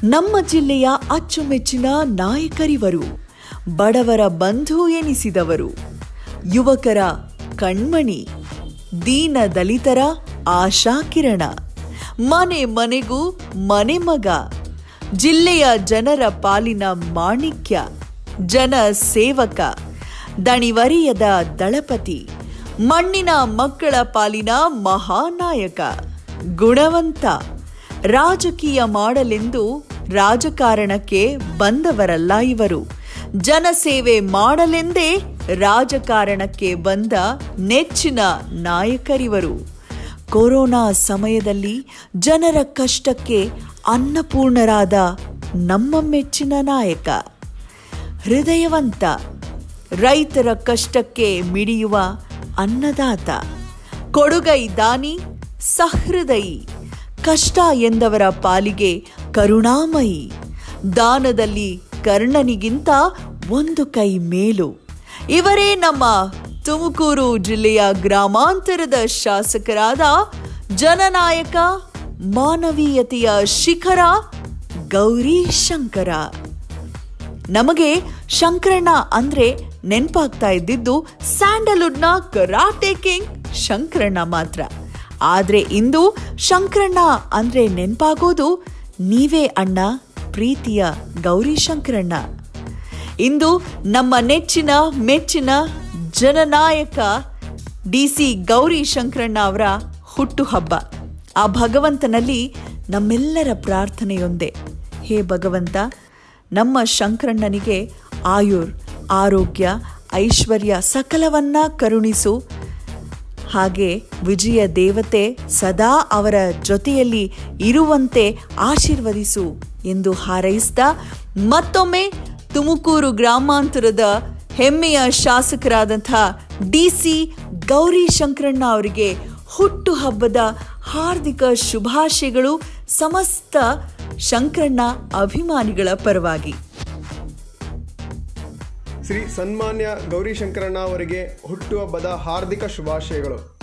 ನಮ್ಮ ಜಿಲ್ಲೆಯ ಅಚ್ಚುಮೆಚ್ಚಿನ ನಾಯಕರಿವರು ಬಡವರ ಬಂಧು ಎನಿಸಿದವರು ಯುವಕರ ಕಣ್ಮಣಿ ದೀನ ದಲಿತರ ಆಶಾಕಿರಣ ಮನೆ ಮನೆಗೂ ಮನೆ ಮಗ ಜಿಲ್ಲೆಯ ಜನರ ಪಾಲಿನ ಮಾಣಿಕ್ಯ ಜನ ಸೇವಕ ದಣಿವರಿಯದ ದಳಪತಿ ಮಣ್ಣಿನ ಮಕ್ಕಳ ಪಾಲಿನ ಮಹಾನಾಯಕ ಗುಣವಂತ ರಾಜಕೀಯ ಮಾಡಲೆಂದು ರಾಜಕಾರಣಕ್ಕೆ ಬಂದವರಲ್ಲ ಇವರು ಜನಸೇವೆ ಮಾಡಲೆಂದೇ ರಾಜಕಾರಣಕ್ಕೆ ಬಂದ ನೆಚ್ಚಿನ ನಾಯಕರಿವರು ಕೊರೋನಾ ಸಮಯದಲ್ಲಿ ಜನರ ಕಷ್ಟಕ್ಕೆ ಅನ್ನಪೂರ್ಣರಾದ ನಮ್ಮ ಮೆಚ್ಚಿನ ನಾಯಕ ಹೃದಯವಂತ ರೈತರ ಕಷ್ಟಕ್ಕೆ ಮಿಡಿಯುವ ಅನ್ನದಾತ ಕೊಡುಗೈ ದಾನಿ ಸಹೃದಯಿ ಕಷ್ಟ ಎಂದವರ ಪಾಲಿಗೆ ಕರುಣಾಮಯಿ ದಾನದಲ್ಲಿ ಕರ್ಣನಿಗಿಂತ ಒಂದು ಕೈ ಮೇಲು ಇವರೇ ನಮ್ಮ ತುಮಕೂರು ಜಿಲ್ಲೆಯ ಗ್ರಾಮಾಂತರದ ಶಾಸಕರಾದ ಜನನಾಯಕ ಮಾನವೀಯತೆಯ ಶಿಖರ ಗೌರಿ ಶಂಕರ ನಮಗೆ ಶಂಕರಣ್ಣ ಅಂದ್ರೆ ನೆನಪಾಗ್ತಾ ಇದ್ದಿದ್ದು ಸ್ಯಾಂಡಲ್ವುಡ್ನ ಕರಾಟೆ ಕಿಂಗ್ ಶಂಕರಣ್ಣ ಮಾತ್ರ ಆದ್ರೆ ಇಂದು ಶಂಕರಣ್ಣ ಅಂದ್ರೆ ನೆನಪಾಗೋದು ನೀವೇ ಅಣ್ಣ ಪ್ರೀತಿಯ ಗೌರಿ ಶಂಕರಣ್ಣ ಇಂದು ನಮ್ಮ ನೆಚ್ಚಿನ ಮೆಚ್ಚಿನ ಜನನಾಯಕ ಡಿ ಸಿ ಗೌರಿ ಶಂಕರಣ್ಣ ಅವರ ಹುಟ್ಟುಹಬ್ಬ ಆ ಭಗವಂತನಲ್ಲಿ ನಮ್ಮೆಲ್ಲರ ಪ್ರಾರ್ಥನೆಯೊಂದೇ ಹೇ ಭಗವಂತ ನಮ್ಮ ಶಂಕರಣ್ಣನಿಗೆ ಆಯುರ್ ಆರೋಗ್ಯ ಐಶ್ವರ್ಯ ಸಕಲವನ್ನ ಕರುಣಿಸು ಹಾಗೆ ವಿಜಯ ದೇವತೆ ಸದಾ ಅವರ ಜೊತೆಯಲ್ಲಿ ಇರುವಂತೆ ಆಶೀರ್ವದಿಸು ಎಂದು ಹಾರೈಸಿದ ಮತ್ತೊಮ್ಮೆ ತುಮಕೂರು ಗ್ರಾಮಾಂತರದ ಹೆಮ್ಮೆಯ ಶಾಸಕರಾದಂಥ ಡಿ ಸಿ ಗೌರಿ ಶಂಕರಣ್ಣ ಅವರಿಗೆ ಹುಟ್ಟುಹಬ್ಬದ ಹಾರ್ದಿಕ ಶುಭಾಶಯಗಳು ಸಮಸ್ತ ಶಂಕರಣ್ಣ ಅಭಿಮಾನಿಗಳ ಪರವಾಗಿ ಶ್ರೀ ಸನ್ಮಾನ್ಯ ಗೌರಿ ಶಂಕರಣ್ಣ ಅವರಿಗೆ ಹುಟ್ಟುಹಬ್ಬದ ಹಾರ್ದಿಕ ಶುಭಾಶಯಗಳು